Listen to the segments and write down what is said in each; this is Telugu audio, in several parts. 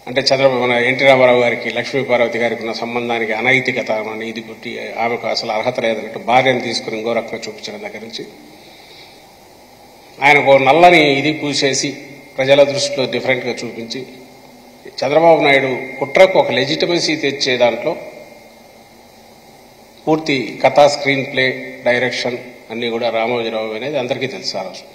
అంటే చంద్రబాబు మన ఎన్టీ రామారావు గారికి లక్ష్మీ పార్వతి గారికి ఉన్న సంబంధానికి అనైతికత అని ఇది కొట్టి ఆమెకు అసలు అర్హత లేదన్నట్టు భార్యను తీసుకుని ఇంకో రకంగా చూపించడం దగ్గర నుంచి ఆయనకు ఓ నల్లని ఇది పూసేసి ప్రజల దృష్టిలో డిఫరెంట్గా చూపించి చంద్రబాబు నాయుడు కుట్రకు ఒక లెజిటమసీ తెచ్చే దాంట్లో పూర్తి కథా స్క్రీన్ ప్లే డైరెక్షన్ అన్నీ కూడా రామోజీరావు అనేది అందరికీ తెలుసు ఆ రోజు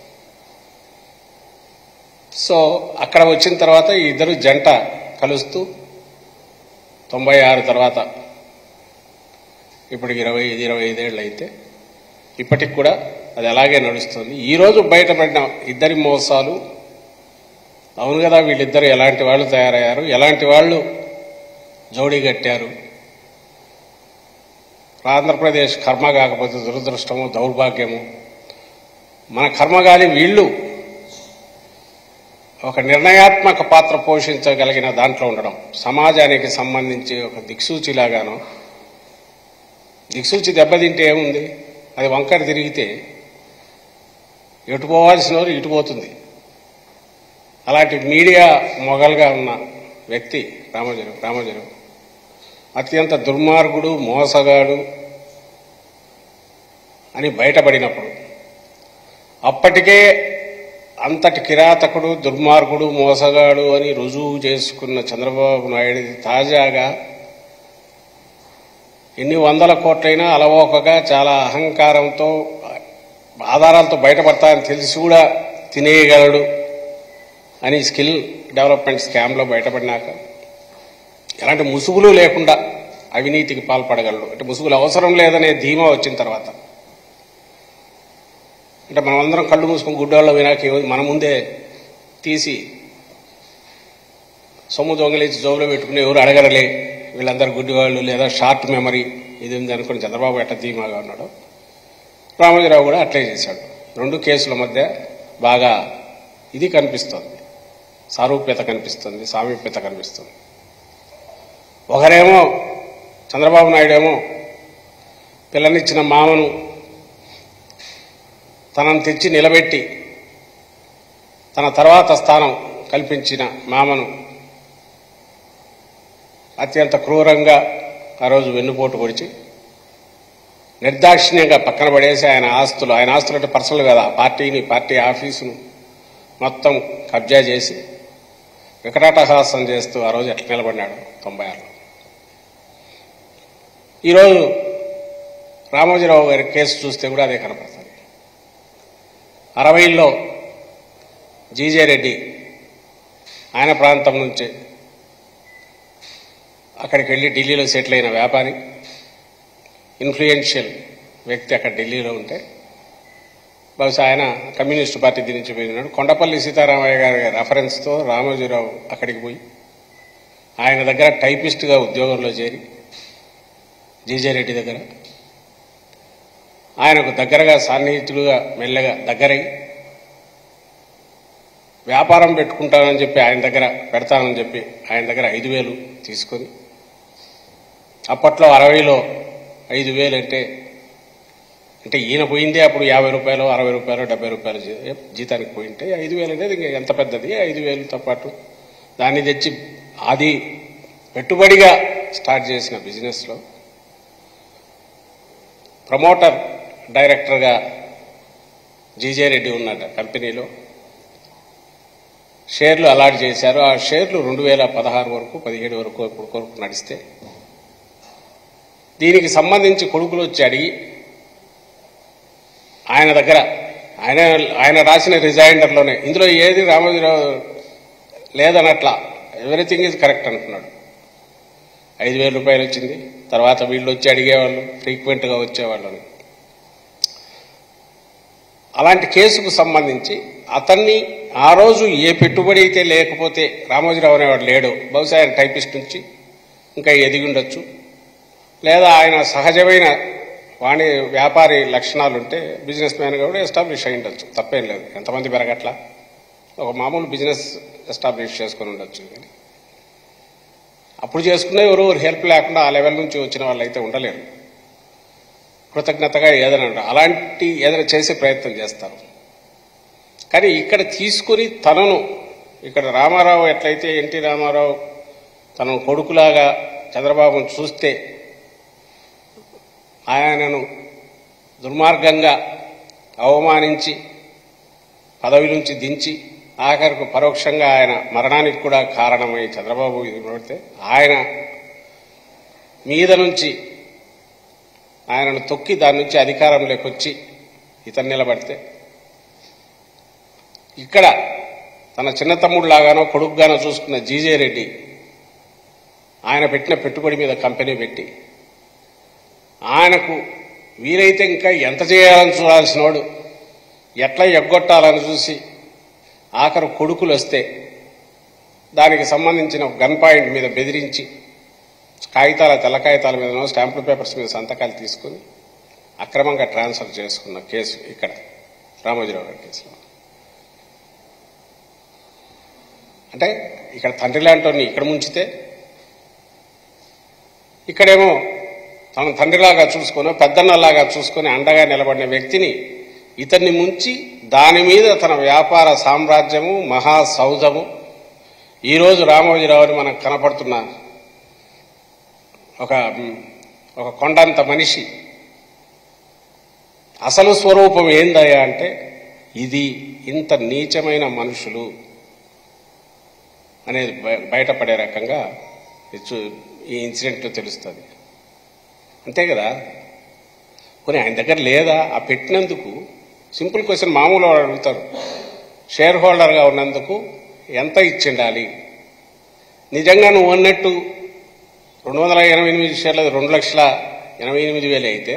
సో అక్కడ వచ్చిన తర్వాత ఈ ఇద్దరు జంట కలుస్తూ తొంభై ఆరు తర్వాత ఇప్పటికి ఇరవై ఐదు ఇరవై ఐదేళ్ళు అయితే ఇప్పటికి కూడా అది అలాగే నడుస్తుంది ఈరోజు బయటపడిన ఇద్దరి మోసాలు అవును కదా వీళ్ళిద్దరు ఎలాంటి వాళ్ళు తయారయ్యారు ఎలాంటి వాళ్ళు జోడీ కట్టారు ఆంధ్రప్రదేశ్ కర్మ కాకపోతే దురదృష్టము దౌర్భాగ్యము మన కర్మగాలి వీళ్ళు ఒక నిర్ణయాత్మక పాత్ర పోషించగలిగిన దాంట్లో ఉండడం సమాజానికి సంబంధించి ఒక దిక్సూచిలాగాను దిక్సూచి దెబ్బతింటే ఏముంది అది వంకర తిరిగితే ఎటు పోవాల్సిన వారు ఇటు పోతుంది అలాంటి మీడియా మొగల్గా ఉన్న వ్యక్తి రామోజీరావు రామోజీరావు అత్యంత దుర్మార్గుడు మోసగాడు అని బయటపడినప్పుడు అప్పటికే అంతటి కిరాతకుడు దుర్మార్గుడు మోసగాడు అని రుజువు చేసుకున్న చంద్రబాబు నాయుడు తాజాగా ఎన్ని వందల కోట్లైనా అలవోకగా చాలా అహంకారంతో ఆధారాలతో బయటపడతాయని తెలిసి కూడా తినేయగలడు అని స్కిల్ డెవలప్మెంట్ స్కామ్లో బయటపడినాక ఎలాంటి ముసుగులు లేకుండా అవినీతికి పాల్పడగలడు అంటే ముసుగులు అవసరం లేదనే ధీమా వచ్చిన తర్వాత అంటే మనం అందరం కళ్ళు మూసుకొని గుడ్డోళ్ళ వినాక ఏమో మన ముందే తీసి సొమ్ము దొంగలించి జోబులో పెట్టుకుని ఎవరు అడగరలే వీళ్ళందరూ గుడ్డివాళ్ళు లేదా షార్ట్ మెమరీ ఇది ఉంది అనుకుని చంద్రబాబు ఎట్ట ధీమాగా ఉన్నాడు రామోజీరావు కూడా అట్లే చేశాడు రెండు కేసుల మధ్య బాగా ఇది కనిపిస్తుంది సారూప్యత కనిపిస్తుంది సామీప్యత కనిపిస్తుంది ఒకరేమో చంద్రబాబు నాయుడు ఏమో పిల్లనిచ్చిన మామను తనను తెచ్చి నిలబెట్టి తన తర్వాత స్థానం కల్పించిన మామను అత్యంత క్రూరంగా ఆ రోజు వెన్నుపోటు పొడిచి నిర్దాక్షిణ్యంగా పక్కన పడేసి ఆయన ఆస్తులు ఆయన ఆస్తులు అంటే పర్సనల్ కదా ఆ పార్టీని పార్టీ ఆఫీసును మొత్తం కబ్జా చేసి వికటాటహాసం చేస్తూ ఆ రోజు ఎట్లా నిలబడినాడు తొంభై ఆరులో ఈరోజు రామోజీరావు గారి కేసు చూస్తే కూడా అదే కనపడుతుంది అరవైలో జీజే రెడ్డి ఆయన ప్రాంతం నుంచి అక్కడికి వెళ్ళి ఢిల్లీలో సెటిల్ అయిన వ్యాపారి ఇన్ఫ్లుయెన్షియల్ వ్యక్తి అక్కడ ఢిల్లీలో ఉంటే బహుశా ఆయన కమ్యూనిస్ట్ పార్టీ నుంచి పోయినాడు కొండపల్లి సీతారామయ్య గారి రెఫరెన్స్తో రామోజీరావు అక్కడికి పోయి ఆయన దగ్గర టైపిస్ట్గా ఉద్యోగంలో చేరి జీజే రెడ్డి దగ్గర ఆయనకు దగ్గరగా సన్నిహితులుగా మెల్లగా దగ్గరై వ్యాపారం పెట్టుకుంటానని చెప్పి ఆయన దగ్గర పెడతానని చెప్పి ఆయన దగ్గర ఐదు వేలు తీసుకొని అప్పట్లో అరవైలో ఐదు వేలు అంటే అంటే ఈయన పోయిందే అప్పుడు యాభై రూపాయలు అరవై రూపాయలు డెబ్బై రూపాయలు జీ- జీతానికి పోయింటే ఐదు వేలు అనేది ఇంకా ఎంత పెద్దది ఐదు వేలతో పాటు దాన్ని తెచ్చి అది పెట్టుబడిగా స్టార్ట్ చేసిన బిజినెస్లో ప్రమోటర్ డైరెక్టర్గా జీజే రెడ్డి ఉన్నట కంపెనీలో షేర్లు అలాట్ చేశారు ఆ షేర్లు రెండు వేల పదహారు వరకు పదిహేడు వరకు ఇప్పుడు వరకు నడిస్తే దీనికి సంబంధించి కొడుకులు వచ్చి అడిగి ఆయన దగ్గర ఆయన ఆయన రాసిన రిజైండర్లోనే ఇందులో ఏది రామోజీరావు లేదనట్లా ఎవ్రీథింగ్ ఈజ్ కరెక్ట్ అంటున్నాడు ఐదు వేల రూపాయలు వచ్చింది తర్వాత వీళ్ళు వచ్చి అడిగేవాళ్ళు ఫ్రీక్వెంట్గా వచ్చేవాళ్ళు అని అలాంటి కేసుకు సంబంధించి అతన్ని ఆ రోజు ఏ పెట్టుబడి అయితే లేకపోతే రామోజీరావు అనేవాడు లేడు బహుశా ఆయన టైపిస్ట్ నుంచి ఇంకా ఎదిగి ఉండొచ్చు లేదా ఆయన సహజమైన వాణి వ్యాపారి లక్షణాలు ఉంటే బిజినెస్ మ్యాన్గా కూడా ఎస్టాబ్లిష్ అయి ఉండొచ్చు తప్పేం లేదు ఎంతమంది పెరగట్లా ఒక మామూలు బిజినెస్ ఎస్టాబ్లిష్ చేసుకుని ఉండొచ్చు కానీ అప్పుడు చేసుకున్న ఎవరు హెల్ప్ లేకుండా ఆ లెవెల్ నుంచి వచ్చిన వాళ్ళు అయితే ఉండలేరు కృతజ్ఞతగా ఏదైనా ఉండాలి. అలాంటి ఏదైనా చేసే ప్రయత్నం చేస్తారు కానీ ఇక్కడ తీసుకుని తనను ఇక్కడ రామారావు ఎట్లయితే ఎన్టీ రామారావు తన కొడుకులాగా చంద్రబాబును చూస్తే ఆయనను దుర్మార్గంగా అవమానించి పదవి నుంచి దించి ఆఖరికి పరోక్షంగా ఆయన మరణానికి కూడా కారణమై చంద్రబాబు ఇది పడితే ఆయన మీద నుంచి ఆయనను తొక్కి దాని నుంచి అధికారంలోకి వచ్చి ఇతను నిలబడితే ఇక్కడ తన చిన్న తమ్ముడులాగానో కొడుకుగానో చూసుకున్న జీజే రెడ్డి ఆయన పెట్టిన పెట్టుబడి మీద కంపెనీ పెట్టి ఆయనకు వీలైతే ఇంకా ఎంత చేయాలని చూడాల్సిన వాడు ఎట్లా ఎగ్గొట్టాలని చూసి ఆఖరు కొడుకులు వస్తే దానికి సంబంధించిన గన్ పాయింట్ మీద బెదిరించి కాగితాల తెల్ల కాగితాల మీదనో స్టాంపుల్ పేపర్స్ మీద సంతకాలు తీసుకుని అక్రమంగా ట్రాన్స్ఫర్ చేసుకున్న కేసు ఇక్కడ రామోజీరావు గారి కేసులో అంటే ఇక్కడ తండ్రి లాంటి ఇక్కడ ముంచితే ఇక్కడేమో తన తండ్రిలాగా చూసుకొని పెద్దన్నలాగా చూసుకొని అండగా నిలబడిన వ్యక్తిని ఇతన్ని ముంచి దాని మీద తన వ్యాపార సామ్రాజ్యము మహాసౌధము ఈరోజు రామోజీరావుని మనకు కనపడుతున్న ఒక ఒక కొండంత మనిషి అసలు స్వరూపం ఏందయ్యా అంటే ఇది ఇంత నీచమైన మనుషులు అనేది బయ- బయటపడే రకంగా ఇది చూ- ఈ ఇన్సిడెంట్లో తెలుస్తుంది అంతే కదా కొన్ని ఆయన దగ్గర లేదా ఆ పెట్టినందుకు సింపుల్ క్వశ్చన్ మామూలు వాడు అడుగుతారు షేర్ హోల్డర్గా ఉన్నందుకు ఎంత ఇచ్చిండాలి నిజంగా నువ్వు అన్నట్టు రెండు వందల ఎనభై ఎనిమిది షేర్లు రెండు లక్షల ఎనభై ఎనిమిది వేలు అయితే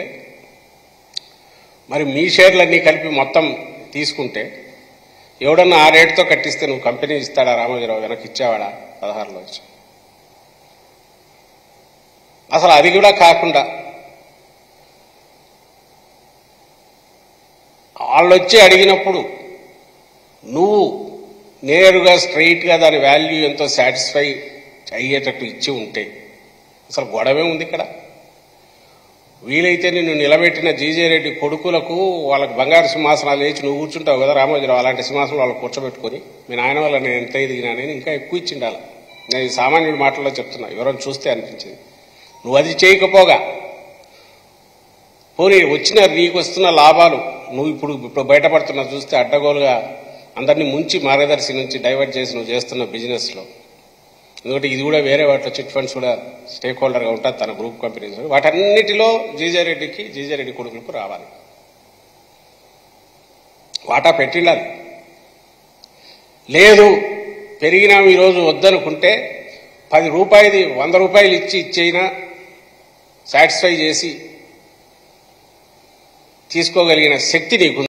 మరి మీ షేర్లన్నీ కలిపి మొత్తం తీసుకుంటే ఎవడన్నా ఆ రేటుతో కట్టిస్తే నువ్వు కంపెనీ ఇస్తాడా రామోజీరావు వెనక్కి ఇచ్చేవాడా పదహారులో వచ్చి అసలు అది కూడా కాకుండా వాళ్ళు వచ్చి అడిగినప్పుడు నువ్వు నేరుగా స్ట్రైట్గా దాని వాల్యూ ఎంతో సాటిస్ఫై అయ్యేటట్టు ఇచ్చి ఉంటే అసలు గొడవే ఉంది ఇక్కడ వీలైతే నిన్ను నిలబెట్టిన జీజే రెడ్డి కొడుకులకు వాళ్ళకి బంగారు సింహాసనాలు వేసి నువ్వు కూర్చుంటావు కదా రామోజీరావు అలాంటి సింహాసనం వాళ్ళకి కూర్చోబెట్టుకొని మీ నాయన వల్ల నేను ఎంత ఎదిగినా నేను ఇంకా ఎక్కువ ఇచ్చిండాలి నేను ఈ సామాన్యుడి మాటల్లో చెప్తున్నా ఎవరైనా చూస్తే అనిపించింది నువ్వు అది చేయకపోగా పోనీ వచ్చిన నీకు వస్తున్న లాభాలు నువ్వు ఇప్పుడు ఇప్పుడు బయటపడుతున్న చూస్తే అడ్డగోలుగా అందరినీ ముంచి మార్గదర్శి నుంచి డైవర్ట్ చేసి నువ్వు చేస్తున్న బిజినెస్లో ఎందుకంటే ఇది కూడా వేరే వాటిలో చిట్ ఫండ్స్ కూడా స్టేక్ హోల్డర్గా ఉంటుంది తన గ్రూప్ కంపెనీస్ వాటన్నిటిలో జీజే రెడ్డికి జీజే రెడ్డి కొడుకులకు రావాలి వాటా పెట్టిండాలి లేదు పెరిగినా ఈరోజు వద్దనుకుంటే పది రూపాయలు వంద రూపాయలు ఇచ్చి ఇచ్చైనా సాటిస్ఫై చేసి తీసుకోగలిగిన శక్తి నీకు